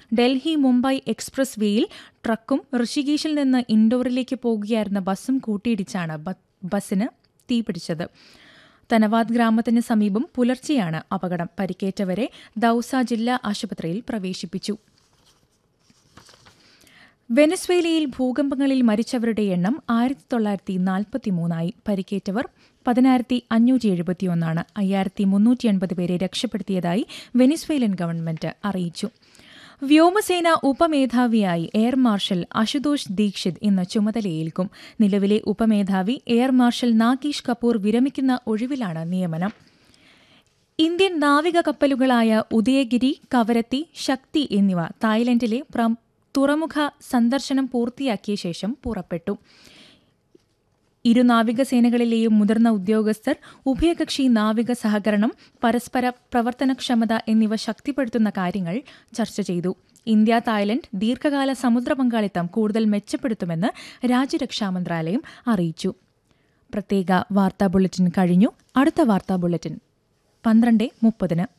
Delhi Mumbai express വേയിൽ ട്രക്കും ഋഷികേശിൽ നിന്ന് ഇൻഡോറിലേക്ക് പോകുകയായിരുന്ന ബസ്സും കൂട്ടിയിടിച്ചാണ് ബ- ബസ്സിന് തീപിടിച്ചത് തനവാദ് ഗ്രാമത്തിന് സമീപം പുലർച്ചെയാണ് അപകടം പരിക്കേറ്റവരെ ദൌസ ജില്ലാ ആശുപത്രിയിൽ പ്രവേശിപ്പിച്ചു വെനസ്വേലയിൽ ഭൂകമ്പങ്ങളിൽ മരിച്ചവരുടെ എണ്ണം ആയിരത്തി തൊള്ളായിരത്തി നാൽപ്പത്തിമൂന്നായി പരിക്കേറ്റവർ പതിനായിരത്തി അഞ്ഞൂറ്റി എഴുപത്തിയൊന്നാണ് അയ്യായിരത്തി മുന്നൂറ്റി എൺപത് പേരെ രക്ഷപ്പെടുത്തിയതായി വെനിസ്വേലൻ ഗവൺമെന്റ് അറിയിച്ചു വ്യോമസേന ഉപമേധാവിയായി എയർ മാർഷൽ അശുതോഷ് ദീക്ഷിത് ഇന്ന് ചുമതലയേൽക്കും നിലവിലെ ഉപമേധാവി എയർ മാർഷൽ നാഗേഷ് കപൂർ വിരമിക്കുന്ന ഒഴിവിലാണ് നിയമനം ഇന്ത്യൻ നാവിക കപ്പലുകളായ ഉദയഗിരി കവരത്തി ശക്തി എന്നിവ തായ്ലൻഡിലെ പ്രം- തുറമുഖ സന്ദർശനം പൂർത്തിയാക്കിയ ശേഷം പുറപ്പെട്ടു ഇരു നാവികസേനകളിലെയും മുതിർന്ന ഉദ്യോഗസ്ഥർ ഉഭയകക്ഷി നാവിക സഹകരണം പരസ്പര പ്രവർത്തനക്ഷമത എന്നിവ ശക്തിപ്പെടുത്തുന്ന കാര്യങ്ങൾ ചർച്ച ചെയ്തു ഇന്ത്യ തായ്ലൻഡ് ദീർഘകാല സമുദ്ര പങ്കാളിത്തം കൂടുതൽ മെച്ചപ്പെടുത്തുമെന്ന് രാജ്യരക്ഷാ മന്ത്രാലയം അറിയിച്ചു പ്രത്യേക വാർത്താ ബുള്ളറ്റിൻ കഴിഞ്ഞു അടുത്ത വാർത്താ ബുള്ളറ്റിൻ പന്ത്രണ്ട് മുപ്പതിന്